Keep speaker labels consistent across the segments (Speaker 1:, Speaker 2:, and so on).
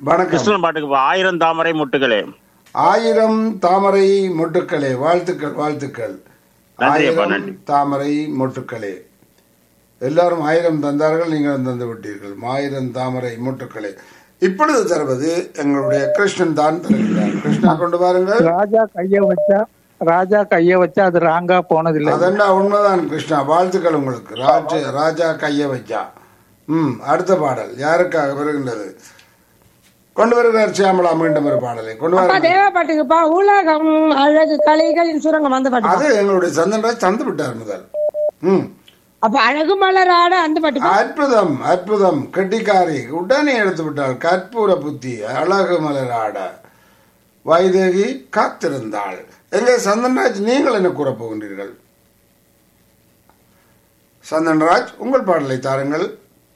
Speaker 1: வணக்கம்
Speaker 2: கிருஷ்ணன் பாட்டுக்கு பா ஆயிரம் தாமரை முட்டுகளே
Speaker 1: ஆயிரம் தாமரை மொட்டுக்களே வாழ்த்துக்கள் வாழ்த்துக்கள்
Speaker 2: நன்றி அப்பா,
Speaker 1: ஆயிரம்
Speaker 2: நன்றி.
Speaker 1: தாமரை மொட்டுக்களே எல்லாரும் ஆயிரம் தந்தார்கள் நீங்கள் தந்து விட்டீர்கள் ஆயிரம் தாமரை மொட்டுக்களே இப்பொழுது தருவது எங்களுடைய கிருஷ்ணன் தான் தருகிறார் கிருஷ்ணா கொண்டு வாருங்கள்
Speaker 3: ராஜா கைய வச்சா ராஜா கைய வச்சா அது ராங்கா போனதில்லை
Speaker 1: அதெண்டா உண்மைதான் கிருஷ்ணா வாழ்த்துக்கள் உங்களுக்கு ராஜ ராஜா கைய வச்சா ம் அடுத்த பாடல் யாருக்காக வருகின்றது கொண்டு வருகிறார் சியாமலா மீண்டும் ஒரு பாடலை கொண்டு
Speaker 4: அப்பா
Speaker 1: வாருங்கள்
Speaker 4: தேவ பாட்டுக்குப்பா உலகம் அழகு கலைகளின் சுரங்கம் அந்த பாட்டு
Speaker 1: அது எங்களுடைய சந்தன்ராஜ் தந்து விட்டார் முதல் ம்
Speaker 4: அப்ப அழகு மலராட அந்த பாட்டு
Speaker 1: அற்புதம் அற்புதம் கெட்டிக்காரி உடனே எடுத்து விட்டாள் கற்பூர புத்தி அழகு மலராட வைதேகி காத்திருந்தாள் எங்கே சந்தன்ராஜ் நீங்கள் என்ன கூறப் போகின்றீர்கள் சந்தன்ராஜ் உங்கள் பாடலை தாருங்கள்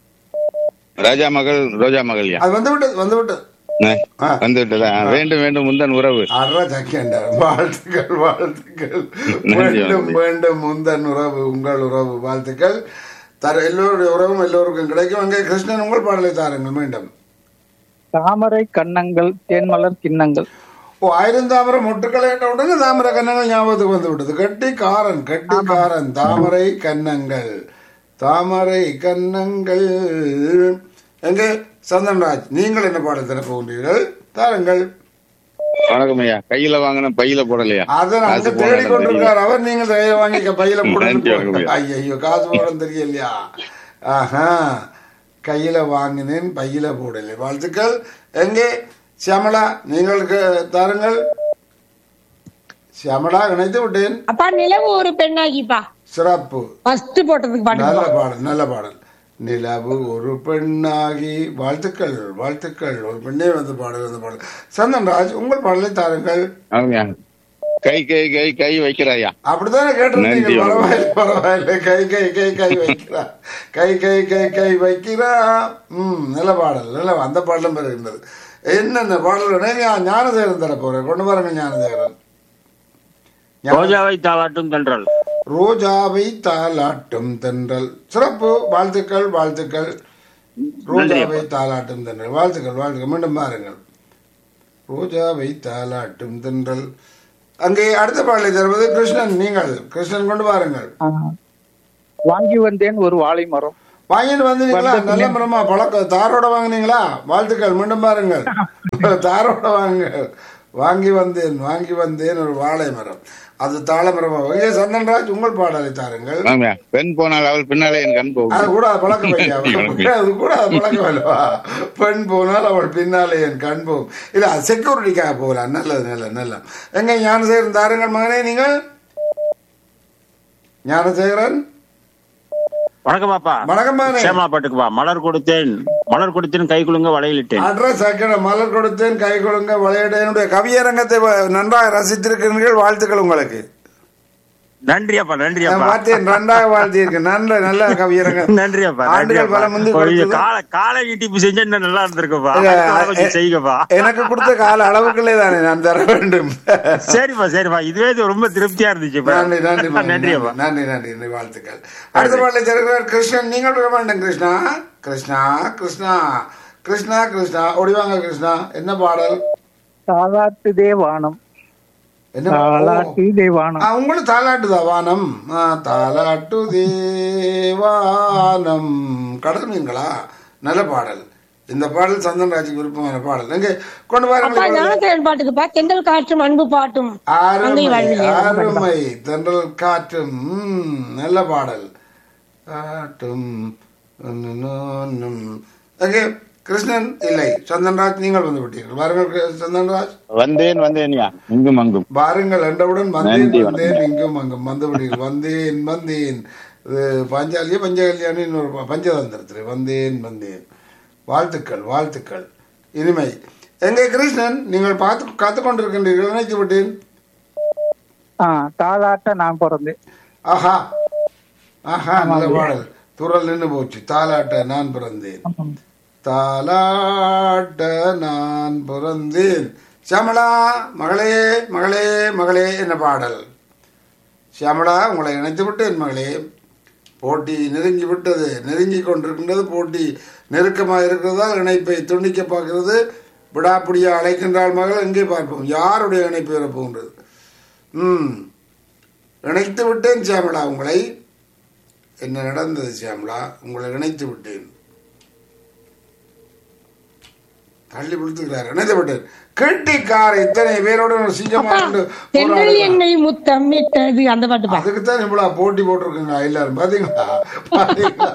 Speaker 5: ராஜா மகள் ரோஜா மகள்யா
Speaker 1: அது வந்து விட்டது வந்து விட்டது ஆ.
Speaker 5: வந்து விட்டதா வேண்டும் வேண்டும் முந்தன் உறவு
Speaker 1: அறா சக்கியண்டார் வாழ்த்துக்கள் வாழ்த்துக்கள்
Speaker 5: நன்றி,
Speaker 1: வேண்டும்
Speaker 5: நன்றி.
Speaker 1: வேண்டும் முந்தன் உறவு உங்கள் உறவு வாழ்த்துக்கள் தர எல்லோருடைய உறவும் எல்லோருக்கும் கிடைக்கும் அங்கே கிருஷ்ணன் உங்கள் பாடலை தாருங்கள் மீண்டும்
Speaker 3: தாமரை கன்னங்கள் தேன்மலர் கிண்ணங்கள்
Speaker 1: ஓ ஆயிரம் தாமரை மொட்டுக்களை என்ற உடனே தாமரை கன்னங்கள் ஞாபகத்துக்கு வந்து விட்டது கட்டி காரன் கட்டி காரன் தாமரை கன்னங்கள் தாமரை கன்னங்கள் எங்கே சந்தன்ராஜ் நீங்கள் என்ன பாடல் தர போகின்றீர்கள் தாருங்கள்
Speaker 5: வணக்கம் ஐயா கையில வாங்கின பையில போடலையா
Speaker 1: அதை அங்க
Speaker 5: காசு
Speaker 1: தேடி
Speaker 5: போடல
Speaker 1: கொண்டிருக்கார் அவர் நீங்கள் கையில வாங்கி பையில
Speaker 5: நன்றி,
Speaker 1: போட்டு
Speaker 5: வணக்கம்.
Speaker 1: ஐயோ காசு போட தெரியலையா ஆஹா கையில வாங்கினேன் பையில போடலை வாழ்த்துக்கள் எங்கே சியாமளா நீங்களுக்கு தாருங்கள் சியாமளா இணைத்து விட்டேன்
Speaker 4: அப்பா நிலவு ஒரு பெண்ணாகிப்பா
Speaker 1: சிறப்பு
Speaker 4: ஃபர்ஸ்ட் போட்டதுக்கு
Speaker 1: நல்ல
Speaker 4: பாட்டு
Speaker 1: பாடல் நல்ல பாடல் நிலவு ஒரு பெண்ணாகி வாழ்த்துக்கள் வாழ்த்துக்கள் ஒரு பெண்ணே வந்து பாடல் வந்து பாடல் சந்தன்ராஜ் உங்கள் பாடலை தாருங்கள்
Speaker 5: ஆமாய்யா. கை கை கை கை வைக்கிறாயா
Speaker 1: அப்படித்தானே கேட்டிருந்தீங்க
Speaker 5: நன்றி,
Speaker 1: பரவாயில்ல பரவாயில்ல கை கை கை கை வைக்கிறா கை கை கை கை வைக்கிறா ம் நல்ல பாடல் நல்ல அந்த பாடலும் வருகின்றது என்னென்ன பாடல் ஞானசேகரன் தர போறேன் கொண்டு பாருங்க ஞானசேகரன் ஞான-
Speaker 2: ரோஜாவை தாளாட்டும் தென்றல்
Speaker 1: ரோஜாவை தாலாட்டும் தென்றல் சிறப்பு வாழ்த்துக்கள் வாழ்த்துக்கள் ரோஜாவை தாலாட்டும் தென்றல் வாழ்த்துக்கள் வாழ்த்துக்கள் மீண்டும் பாருங்கள் ரோஜாவை தாலாட்டும் தென்றல் அங்கே அடுத்த பாடலை தருவது கிருஷ்ணன் நீங்கள் கிருஷ்ணன் கொண்டு வாருங்கள்
Speaker 3: ஆ. வாங்கி வந்தேன் ஒரு வாழை மரம்
Speaker 1: வாங்கிட்டு வந்தீங்களா நல்ல மரமா பழக்க தாரோட வாங்குனீங்களா வாழ்த்துக்கள் மீண்டும் பாருங்கள் தாரோட வாங்க வாங்கி வந்தேன் வாங்கி வந்தேன் ஒரு வாழை மரம் அது தாழ மரமா ஓகே சந்தன்ராஜ் உங்கள் பாடலை தாருங்கள்
Speaker 5: ஆமாய்யா. பெண் போனால் அவள் பின்னாலே என் கண் போகும்
Speaker 1: அது கூட அது பழக்கம் இல்லையா அது கூட அது பழக்கம் இல்லவா பெண் போனால் அவள் பின்னாலே என் கண் போகும் இல்ல அது செக்யூரிட்டிக்காக போகலாம் நல்லது நல்லது நல்லது எங்க ஞானசேகரன் தாருங்கள் மகனே நீங்கள் ஞானசேகரன்
Speaker 2: வணக்கம் பாப்பா
Speaker 1: வணக்கம் மகனே
Speaker 2: சேமா பாட்டுக்கு பா மலர் கொடுத்தேன் மலர் கொடுத்தேன் கை குலுங்க வளையலிட்டேன்
Speaker 1: அட்ரஸ் அக்கட மலர் கொடுத்தேன் கை கொடுங்க விளையாட என்னுடைய கவியரங்கத்தை வ- நன்றாக ரசித்திருக்கிறீர்கள் வாழ்த்துக்கள் உங்களுக்கு
Speaker 2: நன்றி அப்பா நன்றி
Speaker 1: நான்
Speaker 2: அப்பா
Speaker 1: பார்த்தேன் நன்றாக வாழ்த்தியிருக்கேன் நல்ல நல்ல கவியரங்கம்
Speaker 2: நன்றி அப்பா நன்றி
Speaker 1: ஆண்டுகள் பல
Speaker 2: அப்பா
Speaker 1: முந்தி
Speaker 2: ஓ, இது
Speaker 1: கொடுத்தது.
Speaker 2: காலை காலை நீட்டிப்பு செஞ்சா இன்னும் நல்லா இருந்திருக்குப்பா
Speaker 1: இல்ல,
Speaker 2: அடுத்த தடவை கொஞ்சம்
Speaker 1: எ-
Speaker 2: செய்யுங்கப்பா
Speaker 1: எனக்கு கொடுத்த கால அளவுக்குள்ளே தானே நான் தர வேண்டும்
Speaker 2: சரிப்பா சரிப்பா இதுவே இது ரொம்ப திருப்தியா இருந்துச்சுப்பா
Speaker 1: நன்றி நன்றி மகனே,
Speaker 2: நன்றி அப்பா
Speaker 1: நன்றி நன்றி நன்றி வாழ்த்துக்கள் அடுத்த பாடலை தருகிறார் கிருஷ்ணன் நீங்கள் விட வேண்டும் கிருஷ்ணா கிருஷ்ணா கிருஷ்ணா கிருஷ்ணா கிருஷ்ணா ஓடிவாங்க கிருஷ்ணா என்ன பாடல்
Speaker 3: தாலாட்டு தேவானம்
Speaker 1: என்ன ஓ.
Speaker 3: தாலாட்டு தேவானம்
Speaker 1: ஆ, உங்களுக்கு தாலாட்டுதா வானம் ஆ, தாலாட்டு தேவானம் கடல் மீன்களா நல்ல பாடல் இந்த பாடல் சந்தன் ராஜுக்கு விருப்பமான பாடல் எங்க கொண்டு
Speaker 4: அப்பா
Speaker 1: வாருங்கள்
Speaker 4: ஞானசேகரன் பாட்டுக்குப்பா தென்றல் காற்றும் அன்பு பாட்டும்
Speaker 1: அருமை
Speaker 4: அங்கை வாழ்விலே
Speaker 1: அருமை தென்றல் காற்றும் ம், நல்ல பாடல் காட்டும் நுண்ணும். எங்கே கிருஷ்ணன் இல்லை சந்தன்ராஜ் நீங்கள் வந்து விட்டீர்கள் வாருங்கள் கிரு- சந்தன்ராஜ்
Speaker 5: வந்தேன் வந்தேன்யா இங்கும் அங்கும்
Speaker 1: வாருங்கள் என்றவுடன் வந்தேன்
Speaker 5: நன்றி,
Speaker 1: வந்தேன் இங்கும் அங்கும் வந்து விட்டீர்கள் வந்தேன் வந்தேன் இது பாஞ்சாலிய பஞ்சகல்யாணி இன்னொரு ப- பஞ்சதந்திரத்தில் வந்தேன் வந்தேன் வாழ்த்துக்கள் வாழ்த்துக்கள் இனிமை எங்கே கிருஷ்ணன் நீங்கள் பார்த்து காத்து கொண்டிருக்கின்றீர்கள் நினைத்து விட்டேன்
Speaker 3: ஆ தாலாட்ட நான் பிறந்தேன்
Speaker 1: ஆஹா ஆஹா நல்ல பாடல் துறல் நின்று போச்சு தாலாட்ட நான் பிறந்தேன் தாலாட்ட நான் பிறந்தேன் சியாமளா மகளே மகளே மகளே என்ன பாடல் சியாமளா உங்களை இணைத்து விட்டேன் மகளே போட்டி நெருங்கி விட்டது நெருங்கி கொண்டிருக்கின்றது போட்டி நெருக்கமாக இருக்கிறதால் இணைப்பை துண்டிக்க பார்க்கிறது விடாப்பிடியா அழைக்கின்றாள் மகள் எங்கே பார்ப்போம் யாருடைய இணைப்பு பெற போகின்றது ம் இணைத்து விட்டேன் சியாமளா உங்களை என்ன நடந்தது சியாமளா உங்களை இணைத்து விட்டேன் தள்ளி பிடித்துக்கிறார் இணைத்து விட்டேன் கெட்டிக்கார இத்தனை பேரோட ஒரு சிங்கமா
Speaker 4: அப்பா
Speaker 1: கொண்டு
Speaker 4: தென்றல்
Speaker 1: போராடுகிறார்.
Speaker 4: என்னை முத்தமிட்டது அந்த பாட்டு பா
Speaker 1: அதுக்குத்தான் இவ்வளவு போட்டி போட்டிருக்குங்க எல்லாரும் பாத்தீங்களா பாத்தீங்களா?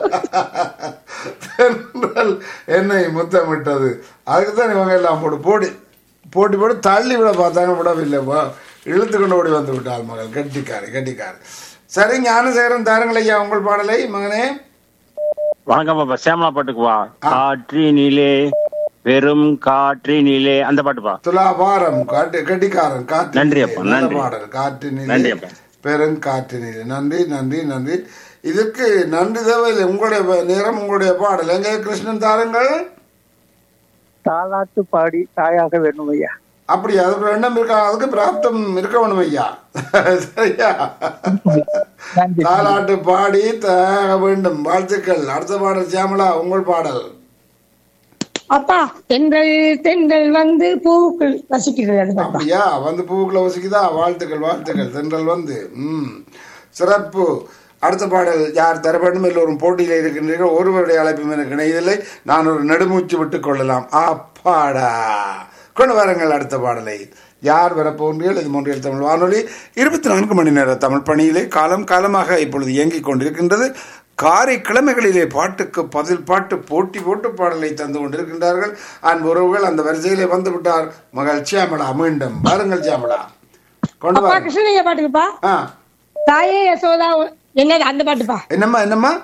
Speaker 1: தென்றல் என்னை முத்தமிட்டது அதுக்குத்தான் இவங்க எல்லாம் போட்டு போட்டி போட்டி போட்டு தள்ளி விட பார்த்தாங்க விடவில்லை வா, இழுத்து கொண்டு ஓடி வந்து விட்டாள் மகள் கெட்டிக்காரு கெட்டிக்காரு சரி ஞானசேகரன் தாருங்கள் ஐயா உங்கள் பாடலை மகனே
Speaker 2: வணக்கம் பாப்பா சேமலா பாட்டுக்கு வா காற்றினிலே வெறும் காற்றினிலே அந்த பாட்டு பா
Speaker 1: துலாபாரம் காட்டு கெட்டிக்காரன் காற்று
Speaker 2: நன்றி அப்பா,
Speaker 1: நல்ல
Speaker 2: நன்றி.
Speaker 1: பாடல் காற்று
Speaker 2: நன்றி
Speaker 1: நிலை
Speaker 2: அப்பா.
Speaker 1: பெருங்காற்று நிலை நன்றி நன்றி நன்றி இதற்கு நன்றி தேவையில்லை உங்களுடைய ப- நேரம் உங்களுடைய பாடல் எங்கே கிருஷ்ணன் தாருங்கள்
Speaker 3: தாலாட்டு பாடி தாயாக வேணும் ஐயா
Speaker 1: அப்படி அதுக்கு எண்ணம் இருக்கா அதுக்கு பிராப்தம் இருக்க வேணும் ஐயா சரியா
Speaker 3: நன்றி
Speaker 1: தாலாட்டு பாடி தாக வேண்டும் வாழ்த்துக்கள் அடுத்த பாடல் சியாமலா உங்கள் பாடல்
Speaker 4: அப்பா தென்றல் தென்றல் வந்து பூக்கள் ரசிக்கிறது அந்த பாட்டு பா.
Speaker 1: அப்படியா வந்து பூவுக்குள்ள வசிக்குதா வாழ்த்துக்கள் வாழ்த்துக்கள் தென்றல் வந்து ம் சிறப்பு அடுத்த பாடல் யார் தர வேண்டும் எல்லோரும் போட்டியில் இருக்கின்றீர்கள் ஒருவருடைய அழைப்பும் எனக்கு இணையதில்லை நான் ஒரு நெடுமூச்சு விட்டுக் கொள்ளலாம் அப்பாடா கொண்டு வாருங்கள் அடுத்த பாடலை யார் வரப்போன்றீர்கள் இது மூன்றில் தமிழ் வானொலி இருபத்தி நான்கு மணி நேர தமிழ் பணியிலே காலம் காலமாக இப்பொழுது இயங்கிக் கொண்டிருக்கின்றது காரை கிழமைகளிலே பாட்டுக்கு பதில் பாட்டு போட்டி போட்டு பாடலை தந்து கொண்டிருக்கின்றார்கள் அன்பு உறவுகள் அந்த வரிசையிலே வந்து விட்டார் மகள் சியாமலா மீண்டும் வாருங்கள் சியாமலா கொண்டு
Speaker 4: அப்பா
Speaker 1: வாருங்கள்
Speaker 4: கிருஷ்ணய்யா பாட்டுக்குப்பா
Speaker 1: ஆ
Speaker 4: தாயே யசோதா என்னது அந்த பாட்டுப்பா
Speaker 1: என்னம்மா என்னம்மா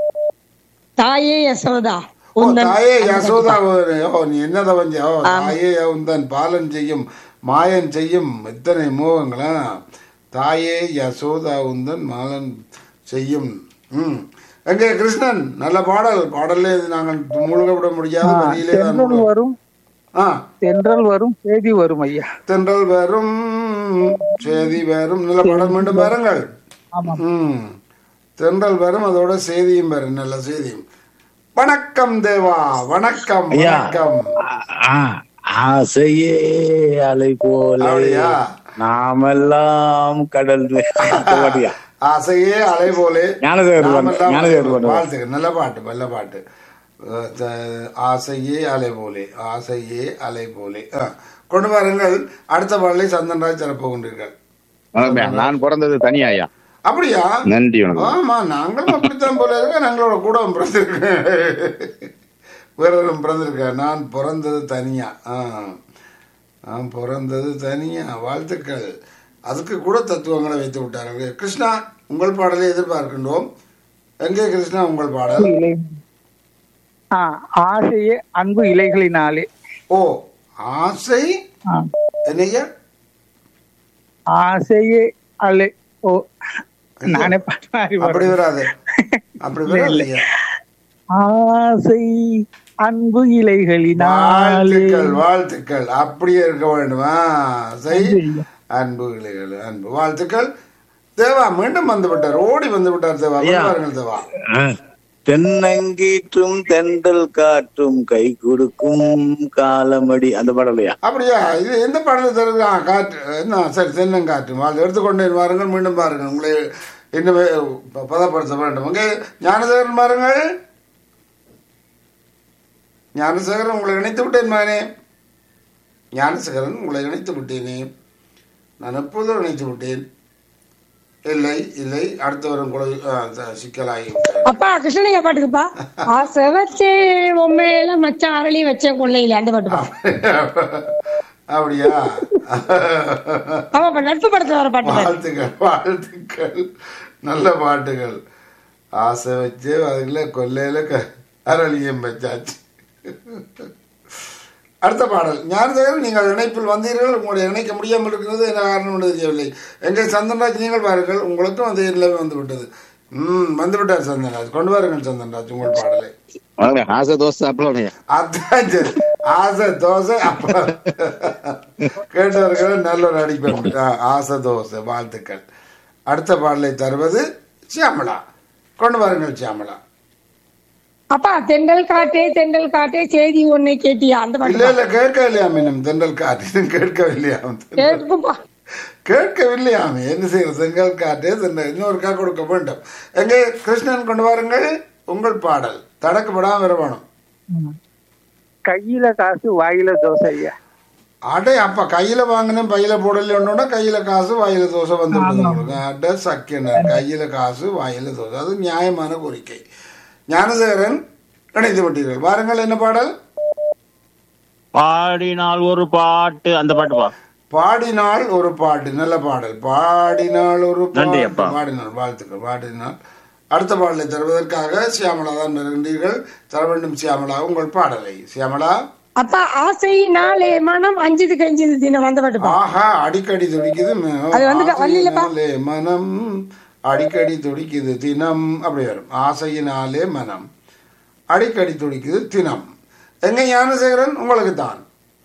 Speaker 4: தாயே யசோதா
Speaker 1: ஓ
Speaker 4: உந்தன்
Speaker 1: தாயே யசோதா ஓ நீ என்னத வஞ்ச ஓ தாயே உந்தன் பாலன் செய்யும் மாயன் செய்யும் இத்தனை மோகங்களா தாயே யசோதா உந்தன் மாலன் செய்யும் ம் எங்கே கிருஷ்ணன் நல்ல பாடல் பாடலே இது நாங்கள் முழுக விட முடியாது வரியிலே தான்
Speaker 3: தென்றல்
Speaker 1: முழுக-
Speaker 3: வரும்
Speaker 1: ஆ
Speaker 3: தென்றல் வரும் செய்தி வரும் ஐயா
Speaker 1: தென்றல் வரும் செய்தி வரும் நல்ல பாடல் மீண்டும் பாருங்கள்
Speaker 3: ஆமா
Speaker 1: ம் தென்றல் வரும் அதோட செய்தியும் வரும் நல்ல செய்தியும் வணக்கம் தேவா வணக்கம்
Speaker 6: ஐயா.
Speaker 1: வணக்கம்
Speaker 6: ஆ, ஆசையே அலை போல
Speaker 1: அப்படியா?
Speaker 6: நாமெல்லாம் கடல் மே- அந்த பாட்டியா?
Speaker 1: ஆசையே அலை போலே
Speaker 6: ஞானதேவர் பாட்டு,
Speaker 1: நாமெல்லாம்
Speaker 6: ஞானதேவர் பாட்டு.
Speaker 1: வாழ்த்துக்கள் நல்ல பாட்டு நல்ல பாட்டு அஹ் த- ஆசையே அலை போலே ஆசையே அலை போலே ஆ, கொண்டு வாருங்கள் அடுத்த பாடலை சந்தன்ராஜ் தரப்போகின்றீர்கள்
Speaker 5: வணக்கம் ஐயா. நான் பிறந்தது தனியா ஐயா
Speaker 1: அப்படியா
Speaker 5: நன்றி வணக்கம்
Speaker 1: ஆமா நாங்களும் அப்படித்தான் போல இருக்க நாங்களோட கூட பிறந்திருக்கேன் வேறொரும் பிறந்திருக்க நான் பிறந்தது தனியா ஆ நான் பிறந்தது தனியா வாழ்த்துக்கள் அதுக்கு கூட தத்துவங்களை வைத்து விட்டார்கள் கிருஷ்ணா உங்கள் பாடலை எதிர்பார்க்கின்றோம் எங்கே கிருஷ்ணா உங்கள் பாடல்
Speaker 3: இலை ஆ ஆசையே அன்பு இலைகளினாலே
Speaker 1: ஓ ஆசை
Speaker 3: ஆ,
Speaker 1: என்னையா
Speaker 3: ஆசையே அலை ஓ நானே பாட்டு மாதிரி
Speaker 1: அப்படி
Speaker 3: வரும்.
Speaker 1: வராது அப்படி வராது இல்லையா
Speaker 3: ஆசை அன்பு இலைகளினாலே
Speaker 1: வாழ்த்துக்கள் வாழ்த்துக்கள் அப்படியே இருக்க வேண்டுமா ஆசை அன்பு இளைகள் அன்பு வாழ்த்துக்கள் தேவா மீண்டும் வந்து விட்டார் ஓடி வந்து விட்டார் தேவா
Speaker 6: ஐயா.
Speaker 1: கொண்டு வாருங்கள் தேவா
Speaker 6: ஆ, தென்னங்கீற்றும் தென்றல் காற்றும் கை கொடுக்கும் காலமடி அந்த பாடலையா
Speaker 1: அப்படியா இது எந்த பாடல் தருது ஆ, காற்று என்ன சரி தென்னங்காற்று வாழ்த்து எடுத்துக்கொண்டேன் வாருங்கள் மீண்டும் பாருங்கள் உங்களை இன்னும் ப- பதப்படுத்த வேண்டும் அங்கே ஞானசேகரன் பாருங்கள் ஞானசேகரன் உங்களை இணைத்து விட்டேன் மகனே ஞானசேகரன் உங்களை இணைத்து விட்டேனே நான் எப்போதும் இணைத்து விட்டேன் இல்லை இல்லை அடுத்து வரும் குழு ஆ, த- சிக்கலாகி விட்டேன்.
Speaker 4: அப்பா கிருஷ்ணய்யா பாட்டுக்குப்பா ஆசை வச்சே உண்மையில மச்சான் அரளி வச்ச கொள்ளையில அந்த பாட்டுப்பா
Speaker 1: அப்படியா
Speaker 4: ஆமாப்பா நட்பு படத்துல வர பாட்டு பாரு.
Speaker 1: வாழ்த்துக்கள் வாழ்த்துக்கள் நல்ல பாட்டுகள் ஆசை வச்சு அதுக்குள்ள கொல்லையில க- அரளியம் வச்சாச்சு அடுத்த பாடல் ஞானதேவன் நீங்கள் இணைப்பில் வந்தீர்கள் உங்களுடைய இணைக்க முடியாமல் இருக்கிறது என்ன காரணம் என்று தெரியவில்லை எங்கள் சந்தன்ராஜ் நீங்கள் பாருங்கள் உங்களுக்கும் அதே நிலைமை வந்து விட்டது ம் வந்து விட்டார் சந்தன்ராஜ் கொண்டு வாருங்கள் சந்தன்ராஜ் உங்கள் பாடலை
Speaker 5: வணக்கம் ஐயா. ஆசை தோசை சாப்பிடலாம் ஐயா
Speaker 1: அதான் சரி ஆசை தோசை அப்ப கேட்டவர்கள் நல்ல ஒரு அடிப்படை ஆ, ஆசை தோசை வாழ்த்துக்கள் அடுத்த பாடலை தருவது சியாமளா கொண்டு வாருங்கள் சியாமளா
Speaker 4: அப்பா தெண்டல் காட்டே தெண்டல் காட்டே செய்தி ஒண்ணு கேட்டியா அந்த
Speaker 1: இல்ல
Speaker 4: பாட்டு
Speaker 1: இல்ல கேட்கவில்லையாம் இன்னும் தென்றல் காற்று கேட்கவில்லையாம்
Speaker 4: கேட்கும்பா
Speaker 1: கேட்கவில்லையாமே என்ன செய்யறது செங்கல் காற்றே தென்றல் இன்னொருக்கா கொடுக்க வேண்டும் எங்கே கிருஷ்ணன் கொண்டு வாருங்கள் உங்கள் பாடல் தடக்கப்படாம வர வேணும்
Speaker 3: கையில காசு வாயில தோசை ஐயா
Speaker 1: அடே அப்ப கையில வாங்கினேன் பையில போடல ஒண்ணுன்னா கையில காசு வாயில தோசை வந்து உங்களுக்கு அட சக்கியனர் கையில காசு வாயில தோசை அது நியாயமான கோரிக்கை ஞானசேகரன் இணைந்து விட்டீர்கள் வாருங்கள் என்ன பாடல்
Speaker 2: பாடினால் ஒரு பாட்டு அந்த பாட்டு பா
Speaker 1: பாடினால் ஒரு பாட்டு நல்ல பாடல் பாடினால் ஒரு
Speaker 2: நன்றி
Speaker 1: பாட்டு
Speaker 2: அப்பா.
Speaker 1: பாடினால் வாழ்த்துக்கள் பாடினால் அடுத்த பாடலை தருவதற்காக சியாமலா தான் வருகின்றீர்கள் தர வேண்டும் சியாமலா உங்கள் பாடலை சியாமலா
Speaker 4: அப்பா ஆசை நாளே மனம் அஞ்சுது கஞ்சுது தினம் வந்த பாட்டுப்பா
Speaker 1: ஆஹா அடிக்கடி துடிக்குது ம-
Speaker 4: அது வந்து வள்ளியிலப்பா.
Speaker 1: ஆசையினாலே மனம் அடிக்கடி துடிக்குது தினம் அப்படி வரும் ஆசையினாலே மனம் அடிக்கடி துடிக்குது தினம் எங்க ஞானசேகரன் உங்களுக்கு தான்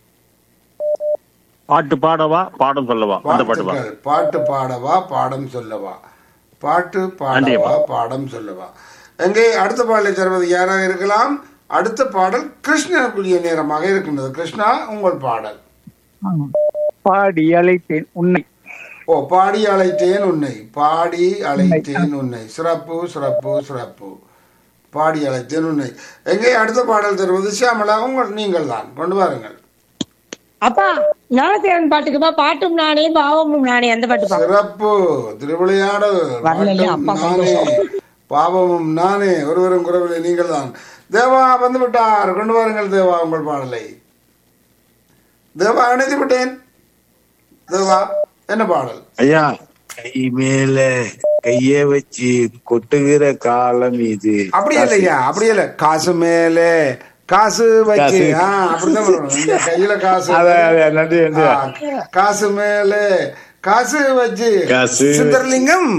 Speaker 2: பாட்டு பாடவா பாடம் சொல்லவா அந்த பாட்டு பா
Speaker 1: வாழ்த்துக்கள். பாட்டு பாடவா பாடம் சொல்லவா பாட்டு
Speaker 2: நன்றி
Speaker 1: பாடவா பாடம் சொல்லவா எங்கே அடுத்த பாடலை தருவது யாராக இருக்கலாம் அடுத்த பாடல் கிருஷ்ணனுக்குரிய நேரமாக இருக்கின்றது கிருஷ்ணா உங்கள் பாடல்
Speaker 3: பாடி அழைத்தேன் உன்னை
Speaker 1: ஓ பாடி அழைத்தேன் உன்னை பாடி அழைத்தேன் உன்னை சிறப்பு சிறப்பு சிறப்பு பாடி அழைத்தேன் உன்னை எங்கே அடுத்த பாடல் தருவது சியாமலா உங்கள் நீங்கள் தான் கொண்டு வாருங்கள்
Speaker 4: அப்பா ஞானசேகரன் பாட்டுக்குப்பா பாட்டும் நானே பாவமும் நானே அந்த பாட்டுப்பா
Speaker 1: சிறப்பு திருவிளையாடல்
Speaker 4: வரலையா?
Speaker 1: பாட்டும்
Speaker 4: அப்பா
Speaker 1: நானே பாவமும் நானே ஒருவரும் குறவில்லை நீங்கள் தான் தேவா வந்து விட்டார் கொண்டு வாருங்கள் தேவா உங்கள் பாடலை தேவா இணைத்து விட்டேன் தேவா என்ன பாடல்
Speaker 6: ஐயா கை மேல கைய வச்சு கொட்டுகிற காலம் இது
Speaker 1: அப்படி இல்லையா அப்படி இல்ல காசு மேலே காசு வச்சு
Speaker 6: காசு.
Speaker 1: ஆ, அப்படிதான் வரணும். இந்த கையில காசு
Speaker 6: அத அத நன்றி நன்றி
Speaker 1: ஆ, காசு மேலே காசு வச்சு
Speaker 6: காசு.
Speaker 1: சுந்தரலிங்கம்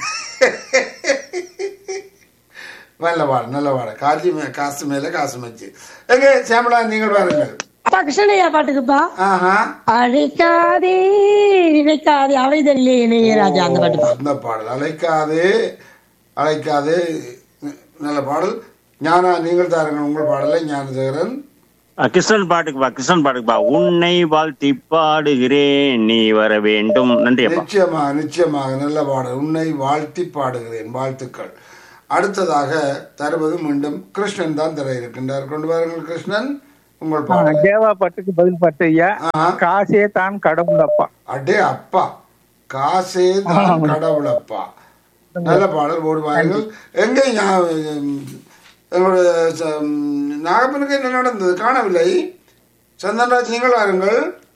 Speaker 1: நல்ல பாடு நல்ல பாடு காசி மே காசு மேல காசு வச்சு எங்க சேமலா நீங்கள் பாருங்கள்
Speaker 4: அப்பா கிருஷ்ணனையா பாட்டுக்குப்பா
Speaker 1: ஆஹா
Speaker 4: அழைக்காதே நினைக்காதே அவைதல்லே இளையராஜா அந்த பாட்டுப்பா
Speaker 1: அந்த பாடல் அழைக்காதே அழைக்காதே நல்ல பாடல் ஞானா நீங்கள் தாருங்கள் உங்கள் பாடலை ஞானசேகரன்
Speaker 2: அஹ் கிருஷ்ணன் பாட்டுக்கு பா கிருஷ்ணன் பாட்டுக்கு பா உன்னை வாழ்த்தி பாடுகிறேன் நீ வர வேண்டும் நன்றி அப்பா
Speaker 1: நிச்சயமாக நிச்சயமாக நல்ல பாடல் உன்னை வாழ்த்தி பாடுகிறேன் வாழ்த்துக்கள் அடுத்ததாக தருவது மீண்டும் கிருஷ்ணன் தான் தர இருக்கின்றார் கொண்டு வாருங்கள் கிருஷ்ணன் உங்கள் பாடல்
Speaker 3: தேவா பாட்டுக்கு பதில் பாட்டு ஐயா
Speaker 1: ஆஹா.
Speaker 3: காசே தான் கடவுள் அப்பா
Speaker 1: அடே அப்பா காசே தான் கடவுளப்பா நல்ல பாடல் போடு பாருங்கள் எங்க ஞா- எங்களுடைய ச- நாகப்பனுக்கு என்ன நடந்தது காணவில்லை சந்தன்ராஜ் நீங்கள் வாருங்கள்